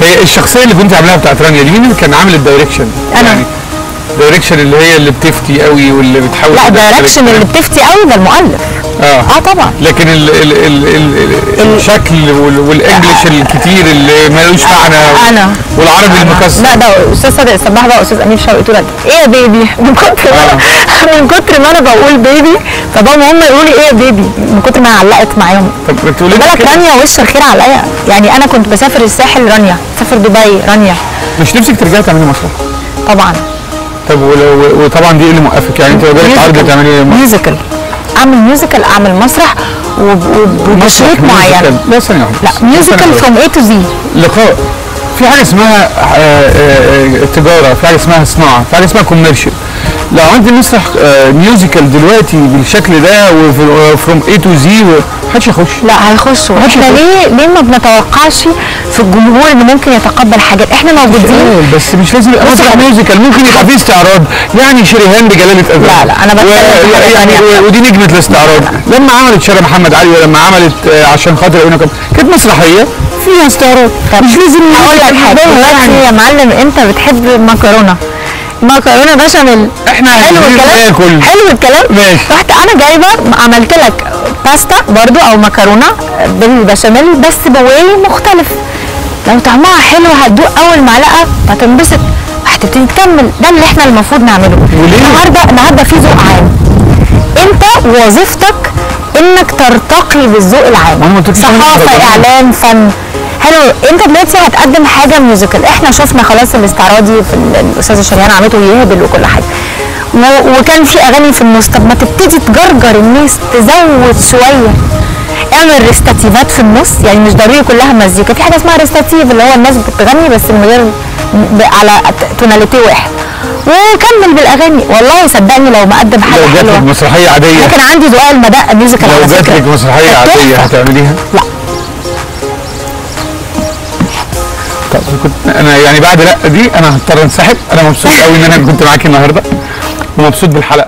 هي الشخصيه اللي كنت عاملاها بتاعت رانيا دي مين اللي كان عامل الدايركشن أنا. يعني الدايركشن اللي هي اللي بتفتي قوي واللي بتحاول لا تدخل الدايركشن الكلام. اللي بتفتي قوي ده المؤلف اه اه طبعا لكن ال ال ال ال ال الشكل وال- والانجليش الكتير اللي ملوش معنى أنا. والعربي المكسر لا ده استاذ صادق السباح بقى استاذ امير شوقي يقول لك ايه يا بيبي من كتر ما انا من كتر ما انا بقول بيبي فبقوا هم يقولوا لي ايه يا بيبي من كتر ما أنا علقت معاهم طب بتقولي خد لي بالك كده رانيا وش الخير عليا يعني انا كنت بسافر الساحل رانيا بسافر دبي رانيا مش نفسك ترجعي تعملي مسرح طبعا طب ولو وطبعا دي إيه اللي موقفك يعني انت لو جالك عرض تعملي ميوزيكال اعمل ميوزيكال اعمل مسرح وب- وب- وبشريط معين لا ثانيه واحده لا بس. ميوزيكال ثانية فروم اي تو زي واحدة. لقاء في حاجه اسمها آه، آه، آه، تجاره في حاجه اسمها صناعه في حاجه اسمها كوميرشال لو عندي مسرح آه، ميوزيكال دلوقتي بالشكل ده وفروم اي تو زي محدش يخش لا هيخشوا ماشي احنا يخش. ليه ليه ما بنتوقعش في الجمهور انه ممكن يتقبل حاجات احنا موجودين آه، بس مش لازم يبقى بص مسرح حضرتك. ميوزيكال ممكن يبقى فيه استعراض يعني شريهان بجلاله اذان لا، لا، أنا بتكلم في حاجة يعني تانية. و- ودي نجمه الاستعراض لما عملت شارع محمد علي ولما عملت آه، عشان خاطر ابنك كانت مسرحيه فيها استعراض مش لازم هقول لك حاجه دلوقتي يا معلم انت بتحب مكرونه مكرونه بشاميل احنا حلو عايزين الكلام ناكل. حلو الكلام ماشي. رحت انا جايبه عملت لك باستا برضو او مكرونه بالبشاميل بس بواي مختلف لو طعمها حلو هتدوق اول معلقه هتنبسط هتبتدي تكمل ده اللي احنا المفروض نعمله وليه؟ النهارده النهارده في ذوق عام انت وظيفتك انك ترتقي بالذوق العام ما أنا قلت لك تعمل صحافه مهرجانات. اعلام فن حلو انت دلوقتي هتقدم حاجه ميوزيكال احنا شفنا خلاص الاستعراضي في ال- الاستاذه شريان عملته يهبل وكل حاجه و- وكان في اغاني في النص طب ما تبتدي تجرجر الناس تزود شويه اعمل ريستاتيفات في النص يعني مش ضروري كلها مزيكا في حاجه اسمها ريستاتيف اللي هو الناس بتغني بس من غير ب- على ت- توناليتي واحد وكمل بالاغاني والله صدقني لو مقدم حاجه لو جات لك حلوه مسرحيه عاديه انا كان عندي ذوق المدى ميوزيكال لو على جات فكره لك مسرحيه كانت عاديه تحفة. هتعمليها لا طب كنت انا يعني بعد لا دي انا هضطر انسحب انا مبسوط قوي ان انا كنت معاكي النهارده ومبسوط بالحلقه